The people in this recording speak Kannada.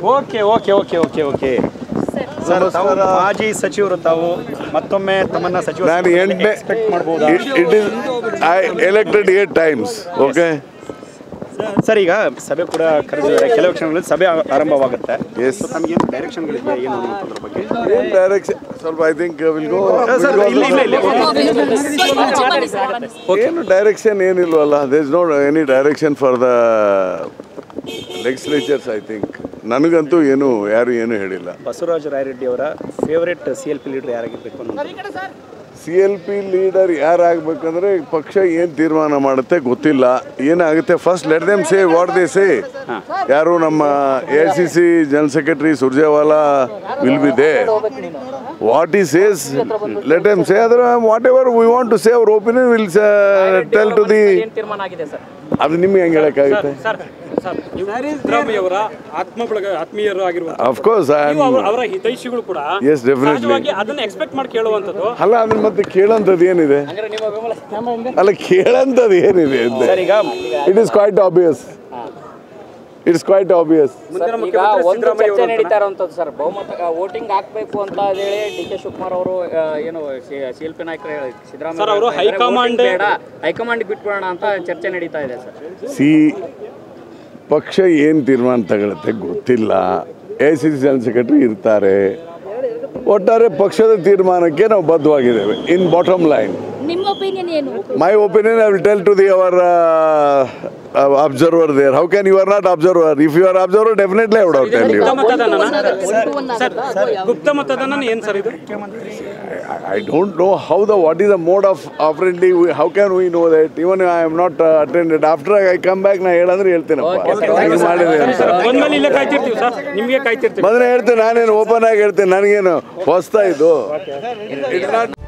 Okay okay okay okay okay sir ತಾವು ಮಾಜಿ ಸಚಿವರು ತಾವು ಮತ್ತೊಮ್ಮೆ ತಮ್ಮನ್ನ ಸಚಿವ ನಾನು ಎಂಟನೇ ಎಕ್ಸ್ಪೆಕ್ಟ್ ಮಾಡ್ಬೋದಾ it is I elected eight times okay sir ಈಗ ಸಭೆ ಕೂಡ ಕರೆದಿದ್ದಾರೆ ಕೆಲವು ಕ್ಷಣಗಳಲ್ಲಿ ಸಭೆ ಆ- ಆರಂಭವಾಗುತ್ತೆ Yes. So ತಮ್ಗೇನು ಡೈರೆಕ್ಷನ್ಗಳಿದೆಯಾ ಏನು ಅನ್ನೋದ್ರ ಬಗ್ಗೆ ಡೈರೆಕ್ಷನ್ ಸ್ವಲ್ಪ I think will go sir ಇಲ್ಲ ಇಲ್ಲ ಇಲ್ಲ ಏನು ಡೈರೆಕ್ಷನ್ ಏನಿಲ್ವಲ್ಲ there is no any direction for the legislatures I think ನನಗಂತೂ ಏನು ಯಾರು ಏನು ಹೇಳಿಲ್ಲ ಬಸವರಾಜ ರಾಯರೆಡ್ಡಿ ಅವರ favourite C L P leader ಯಾರಾಗಿರ್ಬೇಕು ಅನ್ನೋದು ಸಿ ಎಲ್ ಪಿ ಲೀಡರ್ ಯಾರಾಗಬೇಕಂದ್ರೆ ಪಕ್ಷ ಏನು ತೀರ್ಮಾನ ಮಾಡುತ್ತೆ ಗೊತ್ತಿಲ್ಲ ಏನಾಗುತ್ತೆ first let them say what they say ಯಾರು ನಮ್ಮ A C C general secretary Surjewala will be they what ಈ ಸೇಸ್ ಲೆಟ್ ದೆಮ್ ಸೇ ಅದರ whatever we want to say our opinion will tell to the ಏನ್ ತೀರ್ಮಾನ ಆಗಿದೆ ಸರ್ ಅದು ನಿಮ್ಗೆ ಹೆಂಗೆ ಹೇಳೋಕ್ಕಾಗುತ್ತೆ ಸರ್ ಸರ್ ನೀವು ಸಿದ್ದರಾಮಯ್ಯವರ ಆತ್ಮ ಬಳಗ ಆತ್ಮೀಯರು ಆಗಿರುವಂತ ಅಫ್ಕೋರ್ಸ್ ಐ ನೀವು ಅವ್ರ- ಅವರ ಹಿತೈಷಿಗಳು ಕೂಡ Yes, definitely. ಸಹಜವಾಗಿ ಅದನ್ನ ಎಕ್ಸ್ಪೆಕ್ಟ್ ಮಾಡಿ ಕೇಳುವಂತದ್ದು ಅಲ್ಲ ಅದನ್ನ ಮತ್ತೆ ಕೇಳೋಂಥದ್ದು ಏನಿದೆ ಅಂದ್ರೆ ನಿಮ್ಮ ಬೆಂಬಲ ಅಲ್ಲ ಕೇಳೋಂಥದ್ದು ಏನಿದೆ ಅಂತ ಸರ್ ಈಗ it is quite obvious it's quite obvious ಮುಂದಿನ ಈಗ ಮುಖ್ಯಮಂತ್ರಿ ಒಂದು ಸಿದ್ದರಾಮಯ್ಯ ಚರ್ಚೆ ಅವರು ನಡೀತಾ ಇರುವಂತದ್ದು ಸರ್ ಬಹುಮತ ವೋಟಿಂಗ್ ಹಾಕ್ಬೇಕು ಅಂತ ಹೇಳಿ ಡಿ ಕೆ ಶಿವಕುಮಾರ್ ಅವರು ಆ, ಏನು ಸಿ ಎಲ್ ಪಿ ನಾಯಕರು ಹೇಳಿ ಸಿದ್ದರಾಮಯ್ಯ ಸರ್, ಅವರು ಹೇಳ್ತಾ ಇದ್ದಾರೆ, ಹೈಕಮಾಂಡ್- voting ಬೇಡ ಹೈಕಮಾಂಡ್ ಬಿಟ್ಬಿಡೋಣ ಅಂತ ಚರ್ಚೆ ನಡೀತಾ ಇದೆ ಸರ್ ಸಿ ಪಕ್ಷ ಏನು ತೀರ್ಮಾನ ತಗೊಳುತ್ತೆ ಗೊತ್ತಿಲ್ಲ A C C general secretary ಇರ್ತಾರೆ ಒಟ್ಟಾರೆ ಪಕ್ಷದ ತೀರ್ಮಾನಕ್ಕೆ ನಾವು ಬದ್ಧವಾಗಿದ್ದೇವೆ ಇನ್ ಬಾಟಮ್ ಲೈನ್ ನಿಮ್ಮ ಒಪಿನಿಯನ್ ಏನು my opinion I will tell to the our observer there how can you are not observer if you are observer definitely I would how tell you ಗುಪ್ತ ಮತದಾನ ಸರ್ ಗುಪ್ತ ಮತದಾನ ಏನ್ ಸರ್ ಇದು I don't know how the what is the mode of operandi. we- How can we know that? Even I am not uh, attended. After I come back, ನಾ ಹೇಳಂದ್ರೆ ಹೇಳ್ತೇನಪ್ಪ ಹಿಂಗೆ ಮಾಡಿದೆ ಅಂತ ಬಂದ್ಮೇಲೆ ಇಲ್ಲೇ ಕಾಯ್ತಿರ್ತೀವಿ ಸರ್ ನಿಮ್ಗೆ ಕಾಯ್ತಿರ್ತೀವಿ ಬಂದ್ರೆ ಹೇಳ್ತೇನೆ ನಾನೇನು ಓಪನ್ ಆಗಿ ಹೇಳ್ತೇನೆ ನನಗೇನು ಹೊಸ್ತಾ ಇದು ಇಟ್ಸ್ ನಾಟ್